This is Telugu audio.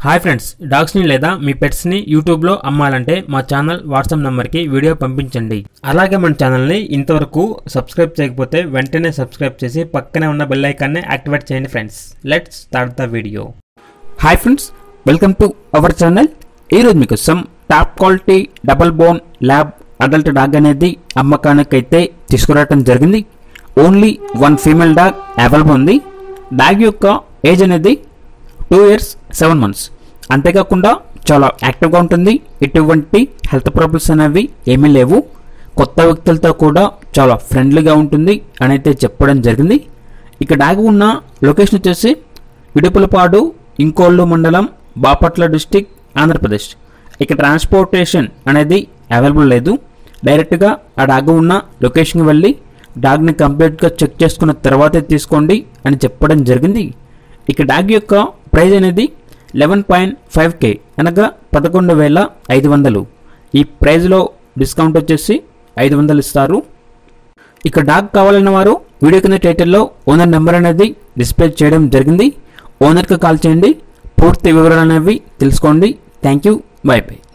హాయ్ ఫ్రెండ్స్ డాగ్స్ని లేదా మీ పెట్స్ని యూట్యూబ్లో అమ్మాలంటే మా ఛానల్ వాట్సాప్ నెంబర్కి వీడియో పంపించండి అలాగే మన ఛానల్ని ఇంతవరకు సబ్స్క్రైబ్ చేయకపోతే వెంటనే సబ్స్క్రైబ్ చేసి పక్కనే ఉన్న బెల్ ఐకాన్ని యాక్టివేట్ చేయండి friends let's start the video hi friends welcome to our channel ఈరోజు మీకు some top quality double bone lab adult dog అనేది అమ్మకానికైతే తీసుకురావడం జరిగింది only one female dog available ఉంది డాగ్ యొక్క ఏజ్ అనేది టూ ఇయర్స్ సెవెన్ మంత్స్ అంతేకాకుండా చాలా యాక్టివ్గా ఉంటుంది ఎటువంటి హెల్త్ ప్రాబ్లమ్స్ అనేవి ఏమీ లేవు కొత్త వ్యక్తులతో కూడా చాలా ఫ్రెండ్లీగా ఉంటుంది అని అయితే చెప్పడం జరిగింది ఇక డాగ్ ఉన్న లొకేషన్ వచ్చేసి ఇడుపులపాడు ఇంకోళ్ళు మండలం బాపట్ల డిస్టిక్ ఆంధ్రప్రదేశ్ ఇక ట్రాన్స్పోర్టేషన్ అనేది అవైలబుల్ లేదు డైరెక్ట్గా ఆ డాగ్ ఉన్న లొకేషన్కి వెళ్ళి డాగ్ని కంప్లీట్గా చెక్ చేసుకున్న తర్వాతే తీసుకోండి అని చెప్పడం జరిగింది ఇక డాగ్ యొక్క ప్రైజ్ అనేది లెవెన్ పాయింట్ ఫైవ్ కే అనగా పదకొండు వేల ఐదు వందలు ఈ ప్రైజ్లో డిస్కౌంట్ వచ్చేసి ఐదు వందలు ఇస్తారు ఇక డాగ్ కావాలన్న వారు వీడియో కింద టైటిల్లో ఓనర్ నెంబర్ అనేది డిస్ప్లే చేయడం జరిగింది ఓనర్కి కాల్ చేయండి పూర్తి వివరాలు అనేవి తెలుసుకోండి థ్యాంక్ యూ బై బై